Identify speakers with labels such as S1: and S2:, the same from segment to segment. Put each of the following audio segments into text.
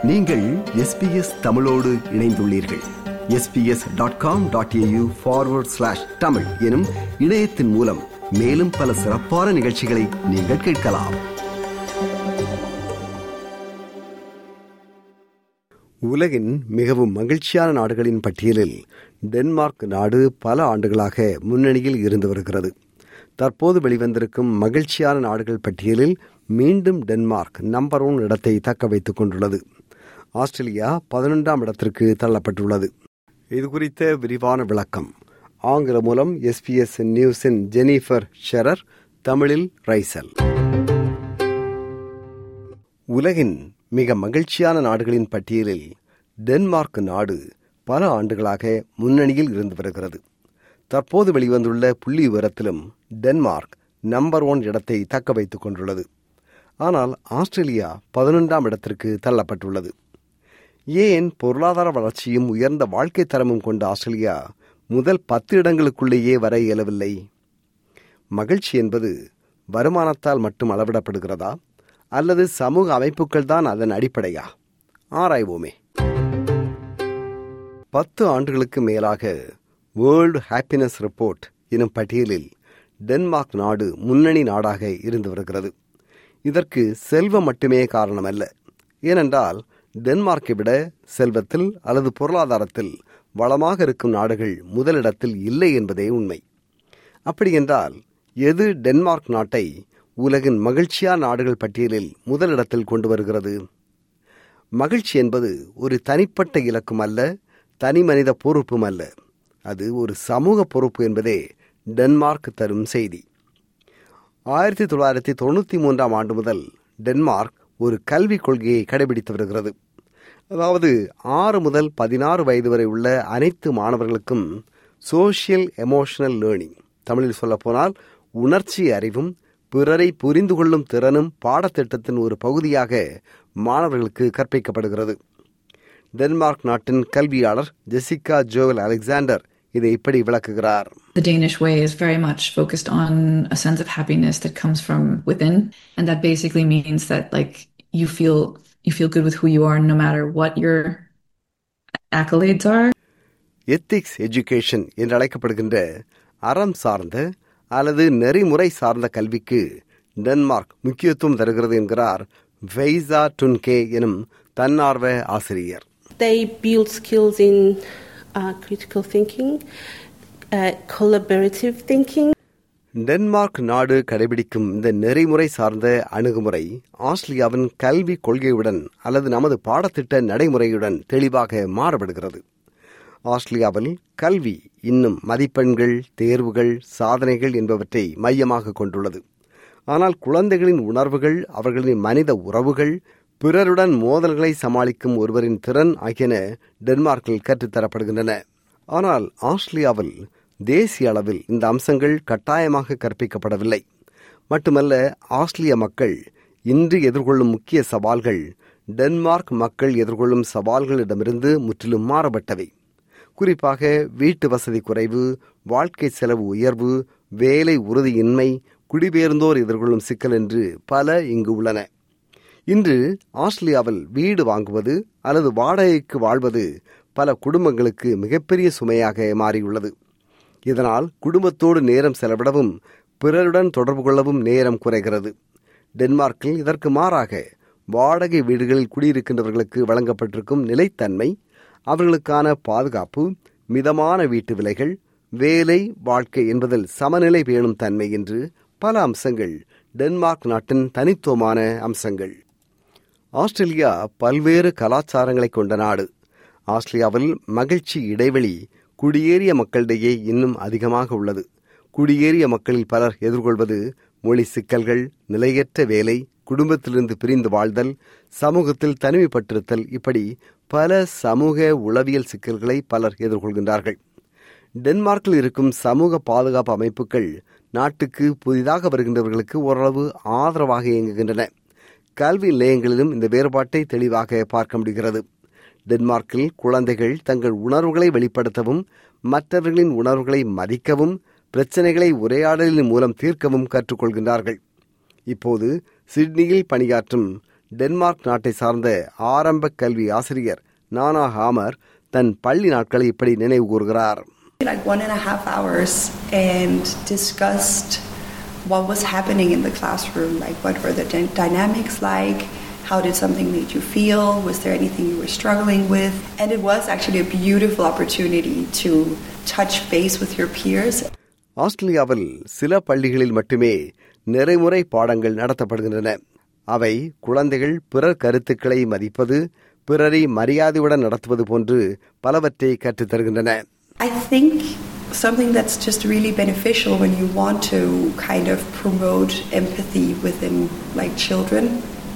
S1: நீங்கள் எஸ்பிஎஸ் தமிழோடு இணைந்துள்ளீர்கள் SBS dot com dot AU forward slash Tamil எனும் இணையத்தின் மூலம் மேலும் பல சிறப்பான நிகழ்ச்சிகளை நீங்கள் கேட்கலாம் உலகின் மிகவும் மகிழ்ச்சியான நாடுகளின் பட்டியலில் டென்மார்க் நாடு பல ஆண்டுகளாக முன்னணியில் இருந்து வருகிறது தற்போது வெளிவந்திருக்கும் மகிழ்ச்சியான நாடுகள் பட்டியலில் மீண்டும் டென்மார்க் நம்பர் ஒன் இடத்தை தக்க வைத்துக் கொண்டுள்ளது ஆஸ்திரேலியா பதினொன்றாம் இடத்திற்கு தள்ளப்பட்டுள்ளது இது குறித்த விரிவான விளக்கம் ஆங்கில மூலம் எஸ்பிஎஸ் நியூஸின் ஜெனிஃபர் ஷெரர் தமிழில் ரைசல் உலகின் மிக மகிழ்ச்சியான நாடுகளின் பட்டியலில் டென்மார்க் நாடு பல ஆண்டுகளாக முன்னணியில் இருந்து வருகிறது தற்போது வெளிவந்துள்ள புள்ளி விவரத்திலும் டென்மார்க் நம்பர் ஒன் இடத்தை தக்க வைத்துக் கொண்டுள்ளது ஆனால் ஆஸ்திரேலியா பதினொன்றாம் இடத்திற்கு தள்ளப்பட்டுள்ளது ஏன் பொருளாதார வளர்ச்சியும் உயர்ந்த வாழ்க்கை தரமும் கொண்ட ஆஸ்திரேலியா முதல் பத்து இடங்களுக்குள்ளேயே வர இயலவில்லை மகிழ்ச்சி என்பது வருமானத்தால் மட்டும் அளவிடப்படுகிறதா அல்லது சமூக அமைப்புகள் தான் அதன் அடிப்படையா ஆராய்வோமே பத்து ஆண்டுகளுக்கு மேலாக வேர்ல்டு ஹாப்பினஸ் ரிப்போர்ட் எனும் பட்டியலில் டென்மார்க் நாடு முன்னணி நாடாக இருந்து வருகிறது இதற்கு செல்வம் மட்டுமே காரணமல்ல ஏனென்றால் டென்மார்க்கை விட செல்வத்தில் அல்லது பொருளாதாரத்தில் வளமாக இருக்கும் நாடுகள் முதலிடத்தில் இல்லை என்பதே உண்மை அப்படியென்றால் எது டென்மார்க் நாட்டை உலகின் மகிழ்ச்சியான நாடுகள் பட்டியலில் முதலிடத்தில் கொண்டு வருகிறது மகிழ்ச்சி என்பது ஒரு தனிப்பட்ட இலக்கும் அல்ல தனி மனித பொறுப்பும் அல்ல அது ஒரு சமூக பொறுப்பு என்பதே டென்மார்க் தரும் செய்தி ஆயிரத்தி தொள்ளாயிரத்தி தொண்ணூற்றி மூன்றாம் ஆண்டு முதல் டென்மார்க் ஒரு கல்விக் கொள்கையை கடைபிடித்து வருகிறது அதாவது ஆறு முதல் பதினாறு வயது வரை உள்ள அனைத்து மாணவர்களுக்கும் சோஷியல் எமோஷனல் லேர்னிங் தமிழில் சொல்லப்போனால் உணர்ச்சி அறிவும் பிறரை புரிந்து கொள்ளும் திறனும் பாடத்திட்டத்தின் ஒரு பகுதியாக மாணவர்களுக்கு கற்பிக்கப்படுகிறது டென்மார்க் நாட்டின் கல்வியாளர் ஜெசிகா ஜோவல் அலெக்சாண்டர் இதை இப்படி விளக்குகிறார்
S2: The Danish way is very much focused on a sense of happiness that comes from within, and that basically means that like you feel you feel good with who you are, no matter what your accolades are.
S1: Ethics education என்று அழைக்கப்படுகின்ற அறம் சார்ந்த அல்லது நெறிமுறை சார்ந்த கல்விக்கு Denmark முக்கியத்துவம் தருகிறது என்கிறார் வெய்சா டுன்கே எனும் தன்னார்வ ஆசிரியர்
S3: They build skills in uh, critical thinking, uh, collaborative thinking.
S1: Denmark நாடு கடைபிடிக்கும் இந்த நெறிமுறை சார்ந்த அணுகுமுறை ஆஸ்திரேலியாவின் கல்வி கொள்கையுடன் அல்லது நமது பாடத்திட்ட நடைமுறையுடன் தெளிவாக மாறுபடுகிறது ஆஸ்திரேலியாவில் கல்வி இன்னும் மதிப்பெண்கள் தேர்வுகள் சாதனைகள் என்பவற்றை மையமாக கொண்டுள்ளது ஆனால் குழந்தைகளின் உணர்வுகள் அவர்களின் மனித உறவுகள் பிறருடன் மோதல்களை சமாளிக்கும் ஒருவரின் திறன் ஆகியன டென்மார்க்கில் கற்றுத்தரப்படுகின்றன ஆனால் ஆஸ்திரேலியாவில் தேசிய அளவில் இந்த அம்சங்கள் கட்டாயமாக கற்பிக்கப்படவில்லை மட்டுமல்ல ஆஸ்திரேலிய மக்கள் இன்று எதிர்கொள்ளும் முக்கிய சவால்கள் டென்மார்க் மக்கள் எதிர்கொள்ளும் சவால்களிடமிருந்து முற்றிலும் மாறுபட்டவை குறிப்பாக வீட்டு வசதி குறைவு வாழ்க்கை செலவு உயர்வு வேலை உறுதியின்மை குடிபெயர்ந்தோர் எதிர்கொள்ளும் சிக்கல் என்று பல இங்கு உள்ளன இன்று ஆஸ்திரேலியாவில் வீடு வாங்குவது அல்லது வாடகைக்கு வாழ்வது பல குடும்பங்களுக்கு மிகப்பெரிய சுமையாக மாறியுள்ளது இதனால் குடும்பத்தோடு நேரம் செலவிடவும் பிறருடன் தொடர்பு கொள்ளவும் நேரம் குறைகிறது டென்மார்க்கில் இதற்கு மாறாக வாடகை வீடுகளில் குடியிருக்கின்றவர்களுக்கு வழங்கப்பட்டிருக்கும் நிலைத்தன்மை அவர்களுக்கான பாதுகாப்பு மிதமான வீட்டு விலைகள் வேலை வாழ்க்கை என்பதில் சமநிலை பேணும் தன்மை என்று பல அம்சங்கள் டென்மார்க் நாட்டின் தனித்துவமான அம்சங்கள் ஆஸ்திரேலியா பல்வேறு கலாச்சாரங்களை கொண்ட நாடு ஆஸ்திரேலியாவில் மகிழ்ச்சி இடைவெளி குடியேறிய மக்களிடையே இன்னும் அதிகமாக உள்ளது குடியேறிய மக்களில் பலர் எதிர்கொள்வது மொழி சிக்கல்கள் நிலையற்ற வேலை குடும்பத்திலிருந்து பிரிந்து வாழ்தல் சமூகத்தில் தனிமைப்பட்டிருத்தல் இப்படி பல சமூக உளவியல் சிக்கல்களை பலர் எதிர்கொள்கின்றார்கள் டென்மார்க்கில் இருக்கும் சமூக பாதுகாப்பு அமைப்புகள் நாட்டுக்கு புதிதாக வருகின்றவர்களுக்கு ஓரளவு ஆதரவாக இயங்குகின்றன கல்வி நிலையங்களிலும் இந்த வேறுபாட்டை தெளிவாக பார்க்க முடிகிறது டென்மார்க்கில் குழந்தைகள் தங்கள் உணர்வுகளை வெளிப்படுத்தவும் மற்றவர்களின் உணர்வுகளை மதிக்கவும் பிரச்சனைகளை உரையாடலின் மூலம் தீர்க்கவும் கற்றுக்கொள்கின்றார்கள் இப்போது சிட்னியில் பணியாற்றும் டென்மார்க் நாட்டை சார்ந்த ஆரம்ப கல்வி ஆசிரியர் நானா ஹாமர் தன் பள்ளி நாட்களை இப்படி நினைவு கூறுகிறார்
S4: like one and a half hours and discussed what was happening in the classroom like what were the dy- dynamics like how did something make you feel was there anything you were struggling with and it was actually a beautiful opportunity to touch base with your peers
S1: ஆஸ்திரேலியாவில் சில பள்ளிகளில் மட்டுமே நிறைமுறை பாடங்கள் நடத்தப்படுகின்றன அவை குழந்தைகள் பிறர் கருத்துக்களை மதிப்பது பிறரை மரியாதையுடன் நடத்துவது போன்று பலவற்றை கற்றுத் தருகின்றன
S4: I think something that's just really beneficial when you want to kind of promote empathy within like children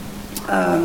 S4: um,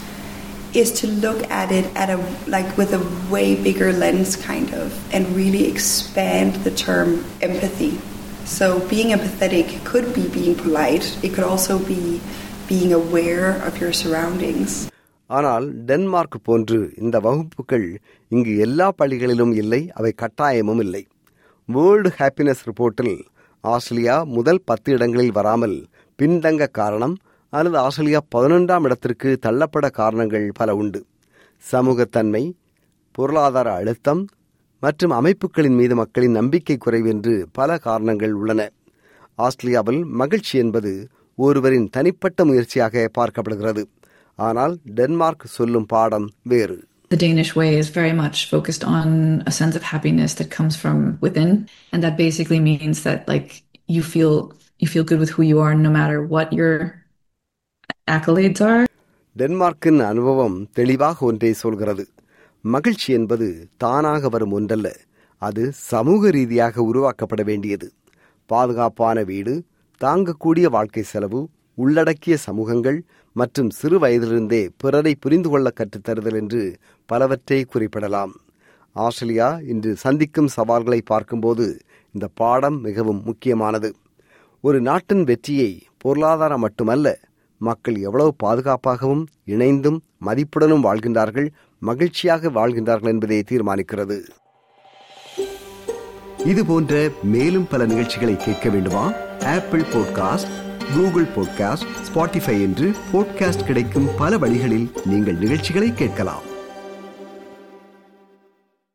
S4: is to look at it at a like with a way bigger lens kind of and really expand the term empathy. So being empathetic could be being polite. It could also be being aware of your surroundings.
S1: ஆனால் Denmark போன்று இந்த வகுப்புகள் இங்கு எல்லா பள்ளிகளிலும் இல்லை அவை கட்டாயமும் இல்லை வேர்ல்டு ஹாப்பினஸ் ரிப்போர்ட்டில் ஆஸ்திரேலியா முதல் பத்து இடங்களில் வராமல் பின்தங்க காரணம் அல்லது ஆஸ்திரேலியா பதினொன்றாம் இடத்திற்கு தள்ளப்பட காரணங்கள் பல உண்டு சமூகத்தன்மை பொருளாதார அழுத்தம் மற்றும் அமைப்புகளின் மீது மக்களின் நம்பிக்கை குறைவு என்று பல காரணங்கள் உள்ளன ஆஸ்திரேலியாவில் மகிழ்ச்சி என்பது ஒருவரின் தனிப்பட்ட முயற்சியாக பார்க்கப்படுகிறது ஆனால் டென்மார்க் சொல்லும் பாடம் வேறு
S2: The Danish way is very much focused on a sense of happiness that comes from within, and that basically means that like you feel you feel good with who you are no matter what your accolades are.
S1: டென்மார்க்கின் அனுபவம் தெளிவாக ஒன்றை சொல்கிறது மகிழ்ச்சி என்பது தானாக வரும் ஒன்றல்ல அது சமூக ரீதியாக உருவாக்கப்பட வேண்டியது பாதுகாப்பான வீடு தாங்கக்கூடிய வாழ்க்கை செலவு உள்ளடக்கிய சமூகங்கள் மற்றும் சிறு வயதிலிருந்தே பிறரை புரிந்து கொள்ள கற்றுத்தருதல் என்று பலவற்றை குறிப்பிடலாம் ஆஸ்திரேலியா இன்று சந்திக்கும் சவால்களை பார்க்கும்போது இந்த பாடம் மிகவும் முக்கியமானது ஒரு நாட்டின் வெற்றியை பொருளாதாரம் மட்டுமல்ல மக்கள் எவ்வளவு பாதுகாப்பாகவும் இணைந்தும் மதிப்புடனும் வாழ்கின்றார்கள் மகிழ்ச்சியாக வாழ்கின்றார்கள் என்பதை தீர்மானிக்கிறது இது போன்ற மேலும் பல நிகழ்ச்சிகளை கேட்க வேண்டுமா Apple podcast Google podcast Spotify என்று பாட்காஸ்ட் கிடைக்கும் பல வழிகளில் நீங்கள் நிகழ்ச்சிகளை கேட்கலாம்